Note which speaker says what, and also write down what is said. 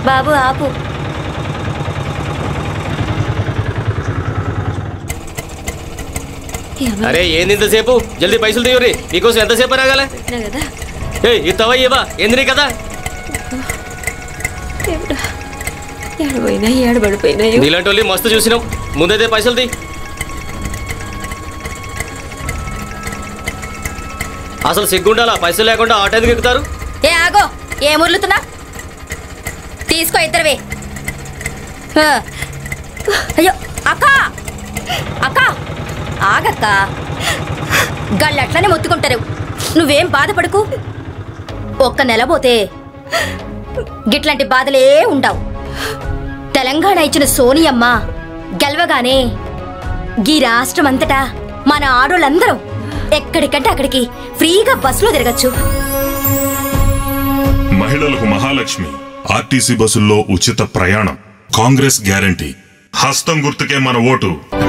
Speaker 1: బాబు ఆపు ఏమన్నా
Speaker 2: అరే ఏంది ఇంతసేపు జల్దీ పైసలు తీయరి నీకోసం ఎంతసేపు రాగాల
Speaker 1: కదా
Speaker 2: ఏ ఇత్తవా ఇవ్వా ఏంది కదా
Speaker 1: దేవుడా ఏడబోయినా ఏడబడిపోయినాయి
Speaker 2: నీలాంటి వాళ్ళు మస్తు చూసినాం ముందైతే పైసలు తీ అసలు సిగ్గుండాలా పైసలు లేకుండా ఆటో ఎందుకు ఎక్కుతారు
Speaker 1: ఏ ఆగో ఏ ముర్లుతున్నా తీసుకో ఇద్దరివి ఆ. అయ్యో అక్క అక్క ఆగక్క గళ్ళట్లనే మొత్తుకుంటారు నువ్వేం బాధపడకు ఒక్క నెల పోతే గిట్లాంటి బాధలే ఉండవు తెలంగాణ ఇచ్చిన సోనియమ్మ గెలవగానే గీ రాష్ట్రం అంతటా మన ఆడోళ్ళందరం ఎక్కడికంటే అక్కడికి ఫ్రీగా బస్సులో తిరగచ్చు
Speaker 3: మహిళలకు మహాలక్ష్మి ఆర్టీసీ బస్సుల్లో ఉచిత ప్రయాణం కాంగ్రెస్ గ్యారంటీ హస్తం గుర్తుకే మన ఓటు